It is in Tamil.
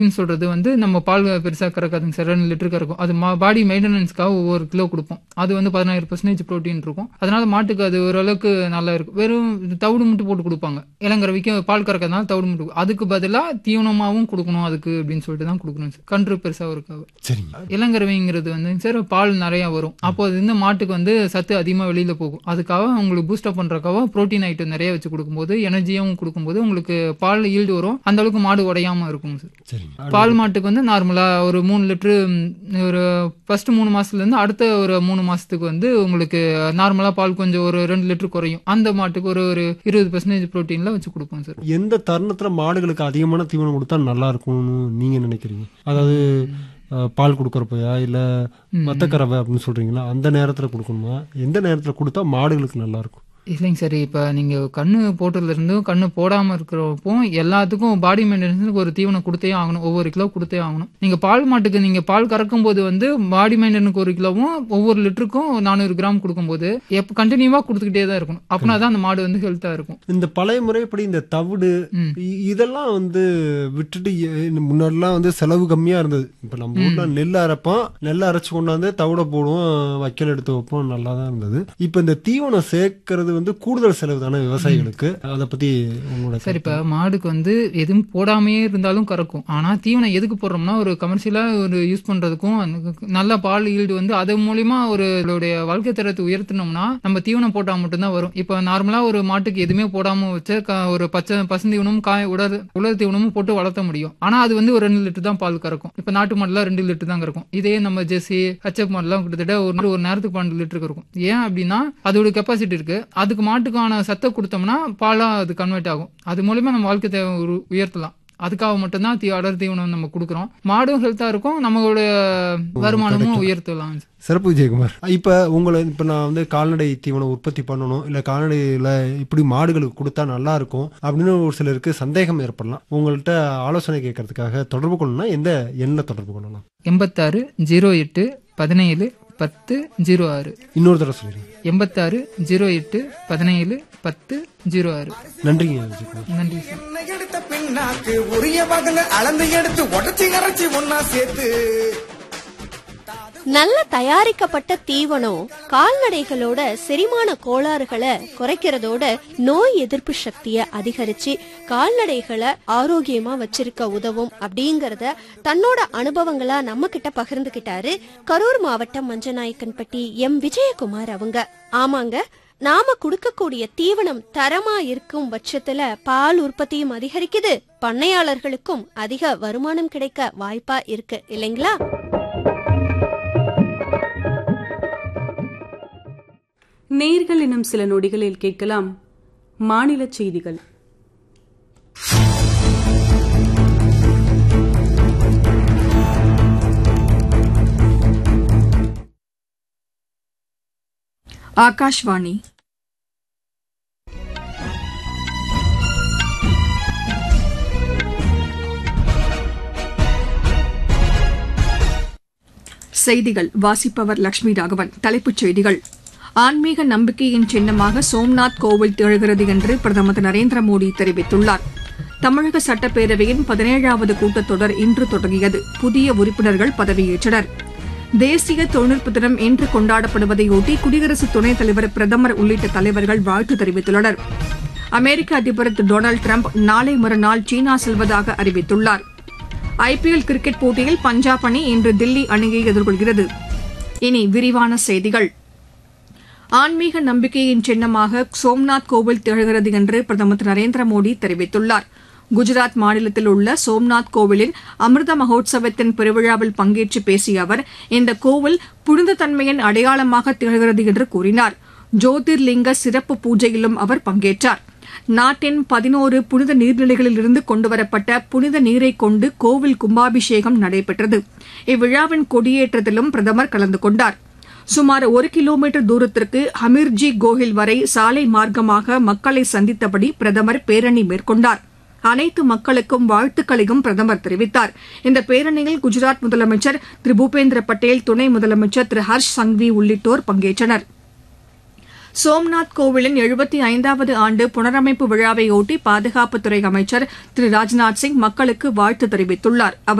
ன்னு சொல்றது வந்து நம்ம பால் பெருசா கறக்காதுங்க சார் ரெண்டு லிட்டர் கறக்கும் அது பாடி மெயின்டெனன்ஸ்க்காக ஒவ்வொரு கிலோ கொடுப்போம் அது வந்து பதினாயிரம் பர்சன்டேஜ் ப்ரோட்டீன் இருக்கும் அதனால மாட்டுக்கு அது ஓரளவுக்கு நல்லா இருக்கும் வெறும் இது தவிடு மட்டும் போட்டு கொடுப்பாங்க இளங்கறவைக்கு பால் கறக்கிறதுனால தவிடு மட்டும் அதுக்கு பதிலாக தீவனமாகவும் கொடுக்கணும் அதுக்கு அப்படின்னு சொல்லிட்டு தான் கொடுக்கணும் சார் கன்று பெருசாக இருக்காது சரிங்க இளங்கறவைங்கிறது வந்து சார் பால் நிறைய வரும் அப்போ அது இந்த மாட்டுக்கு வந்து சத்து அதிகமாக வெளியில போகும் அதுக்காக உங்களுக்கு பூஸ்டப் பண்றதுக்காக புரோட்டீன் ஐட்டம் நிறைய வச்சு கொடுக்கும்போது எனர்ஜியாகவும் கொடுக்கும்போது உங்களுக்கு பால் ஈல்டு வரும் அந்த அளவுக்கு மாடு உடையாம இருக்கும் சார் சரிங்க பால் மாட்டுக்கு வந்து நார்மலா ஒரு மூணு லிட்டரு ம், ஒரு ஃபர்ஸ்ட் மூணு மாசத்துல இருந்து அடுத்த ஒரு மூணு மாசத்துக்கு வந்து உங்களுக்கு நார்மலா பால் கொஞ்சம் ஒரு ரெண்டு லிட்டர் குறையும் அந்த மாட்டுக்கு ஒரு ஒரு இருபது பர்சன்டேஜ் ப்ரோட்டீன்ல வச்சு கொடுப்போம் சார் எந்த தருணத்துல மாடுகளுக்கு அதிகமான தீவனம் கொடுத்தா நல்லா இருக்கும்னு நீங்க நினைக்கிறீங்க அதாவது அஹ், பால் கொடுக்கறப்பயா இல்ல மத்த கறவை அப்படின்னு சொல்றீங்களா அந்த நேரத்துல கொடுக்கணுமா எந்த நேரத்துல கொடுத்தா மாடுகளுக்கு நல்லா இருக்கும் இல்லைங்க சார் இப்போ நீங்கள் கண்ணு போட்டதுல இருந்தும் கண்ணு போடாமல் இருக்கிறப்போ எல்லாத்துக்கும் பாடி மெயின்டெனன்ஸுக்கு ஒரு தீவனம் கொடுத்தே ஆகணும் ஒவ்வொரு கிலோ கொடுத்தே ஆகணும் நீங்கள் பால் மாட்டுக்கு நீங்கள் பால் கறக்கும் போது வந்து பாடி மெயின்டெனனுக்கு ஒரு கிலோவும் ஒவ்வொரு லிட்டருக்கும் நானூறு கிராம் கொடுக்கும்போது எப்போ கண்டினியூவாக கொடுத்துக்கிட்டே தான் இருக்கணும் அப்படின்னா தான் அந்த மாடு வந்து ஹெல்த்தாக இருக்கும் இந்த பழைய முறைப்படி இந்த தவிடு ம். இ- இதெல்லாம் வந்து விட்டுட்டு எ- இந்த முன்னாடிலாம் வந்து செலவு கம்மியா இருந்தது இப்ப நம்ம ஊர்ல நெல் அரைப்போம் நெல் அரைச்சு கொண்டாந்து தவிட போடுவோம் வைக்கல் எடுத்து வைப்போம் நல்லா தான் இருந்தது இப்ப இந்த தீவனம் சேர்க்கறது வந்து கூடுதல் செலவு தானே விவசாயிகளுக்கு அதை பத்தி உங்களோட சார் இப்போ மாடுக்கு வந்து எதுவும் போடாமையே இருந்தாலும் கறக்கும் ஆனால் தீவனம் எதுக்கு போடுறோம்னா ஒரு கமர்ஷியலாக ஒரு யூஸ் பண்ணுறதுக்கும் அந்த நல்ல பால் ஈல்டு வந்து அது மூலியமா ஒரு இதோடைய வாழ்க்கை தரத்தை உயர்த்தணும்னா நம்ம தீவனம் போட்டால் மட்டும்தான் வரும் இப்போ நார்மலாக ஒரு மாட்டுக்கு எதுவுமே போடாமல் வச்ச க- ஒரு பச்சை பசுந்தீவனமும் காய உலர் உலர் தீவனமும் போட்டு வளர்த்த முடியும் ஆனால் அது வந்து ஒரு ரெண்டு லிட்டர் தான் பால் கறக்கும் இப்போ நாட்டு மாடுலாம் ரெண்டு லிட்டர் தான் கறக்கும் இதே நம்ம ஜெர்சி ஹச்எப் மாடுலாம் கிட்டத்தட்ட ஒரு ஒரு நேரத்துக்கு பன்னெண்டு லிட்டர் கறக்கும் ஏன் அப்படின்னா அதோட கெப்பாசிட்டி இருக்கு அதுக்கு மாட்டுக்கான சத்தை கொடுத்தோம்னா பாலா அது கன்வெர்ட் ஆகும் அது மூலியமா நம்ம வாழ்க்கை தேவை உரு- உயர்த்தலாம் அதுக்காக மட்டும்தான் தீ அடர் தீவனம் நம்ம கொடுக்குறோம் மாடும் ஹெல்த்தா இருக்கும் நம்மளோட வருமானமும் உயர்த்தலாம் சிறப்பு விஜயகுமார் இப்ப உங்களை இப்ப நான் வந்து கால்நடை தீவனம் உற்பத்தி பண்ணணும் இல்ல கால்நடையில இப்படி மாடுகளுக்கு கொடுத்தா நல்லா இருக்கும் அப்படின்னு ஒரு சிலருக்கு சந்தேகம் ஏற்படலாம் உங்கள்கிட்ட ஆலோசனை கேட்கறதுக்காக தொடர்பு கொள்ளணும்னா எந்த எண்ணை தொடர்பு கொள்ளலாம் எண்பத்தாறு ஜீரோ எட்டு பதினேழு பத்து ஜீரோ ஆறு இன்னொரு தடவை சொல்லிடுங்க எண்பத்தாறு ஜீரோ எட்டு பதினேழு பத்து ஜீரோ ஆறு நன்றிங்க விஜயகுமார் நன்றி சார் என்ன எடுத்த பின்னாக்கு உரிய வகல அளந்து எடுத்து உடச்சி இறச்சி ஒன்னா சேர்த்து நல்ல தயாரிக்கப்பட்ட தீவனம் கால்நடைகளோட செரிமான கோளாறுகளை குறைக்கிறதோட நோய் எதிர்ப்பு சக்தியை அதிகரிச்சு கால்நடைகளை ஆரோக்கியமா வச்சிருக்க உதவும் அப்படிங்கறத தன்னோட அனுபவங்களா நம்ம கிட்ட பகிர்ந்துகிட்டாரு கரூர் மாவட்டம் மஞ்சநாயக்கன்பட்டி எம் விஜயகுமார் அவங்க ஆமாங்க நாம கொடுக்கக்கூடிய தீவனம் தரமா இருக்கும் பட்சத்துல பால் உற்பத்தியும் அதிகரிக்குது பண்ணையாளர்களுக்கும் அதிக வருமானம் கிடைக்க வாய்ப்பா இருக்கு இல்லைங்களா நேர்கள் எனும் சில நொடிகளில் கேட்கலாம் மாநில செய்திகள் ಆಕಾಶವಾಣಿ செய்திகள் வாசிப்பவர் லட்சுமி ராகவன் தலைப்புச் செய்திகள் ஆன்மீக நம்பிக்கையின் சின்னமாக சோம்நாத் கோவில் திகழ்கிறது என்று பிரதமர் திரு நரேந்திர மோடி தெரிவித்துள்ளார் தமிழக சட்டப்பேரவையின் பதினேழாவது கூட்டத்தொடர் இன்று தொடங்கியது புதிய உறுப்பினர்கள் பதவியேற்றனர் தேசிய தொழில்நுட்ப தினம் இன்று கொண்டாடப்படுவதையொட்டி குடியரசு துணைத் தலைவர் பிரதமர் உள்ளிட்ட தலைவர்கள் வாழ்த்து தெரிவித்துள்ளனர் அமெரிக்க அதிபர் திரு டொனால்டு டிரம்ப் நாளை மறுநாள் சீனா செல்வதாக அறிவித்துள்ளார் ஐபிஎல் கிரிக்கெட் போட்டியில் பஞ்சாப் அணி இன்று தில்லி அணியை எதிர்கொள்கிறது இனி விரிவான செய்திகள் ஆன்மீக நம்பிக்கையின் சின்னமாக சோம்நாத் கோவில் திகழ்கிறது என்று பிரதமர் திரு நரேந்திர மோடி தெரிவித்துள்ளார் குஜராத் மாநிலத்தில் உள்ள சோம்நாத் கோவிலின் அமிர்த மகோத்சவத்தின் பெருவிழாவில் பங்கேற்று பேசிய அவர் இந்த கோவில் புனித தன்மையின் அடையாளமாக திகழ்கிறது என்று கூறினார் ஜோதிர்லிங்க சிறப்பு பூஜையிலும் அவர் பங்கேற்றார் நாட்டின் பதினோரு புனித நீர்நிலைகளில் இருந்து கொண்டுவரப்பட்ட புனித நீரை கொண்டு கோவில் கும்பாபிஷேகம் நடைபெற்றது இவ்விழாவின் கொடியேற்றத்திலும் பிரதமர் கலந்து கொண்டார் சுமார் ஒரு கிலோமீட்டர் தூரத்திற்கு ஹமீர்ஜி கோஹில் வரை சாலை மார்க்கமாக மக்களை சந்தித்தபடி பிரதமர் பேரணி மேற்கொண்டார் அனைத்து மக்களுக்கும் வாழ்த்துக்களையும் பிரதமர் தெரிவித்தார் இந்த பேரணியில் குஜராத் முதலமைச்சர் திரு பூபேந்திர பட்டேல் துணை முதலமைச்சர் திரு ஹர்ஷ் சங்வி உள்ளிட்டோர் பங்கேற்றனர் சோம்நாத் கோவிலின் எழுபத்தி ஐந்தாவது ஆண்டு புனரமைப்பு விழாவையொட்டி பாதுகாப்புத்துறை அமைச்சர் திரு ராஜ்நாத் சிங் மக்களுக்கு வாழ்த்து தெரிவித்துள்ளார் அவர்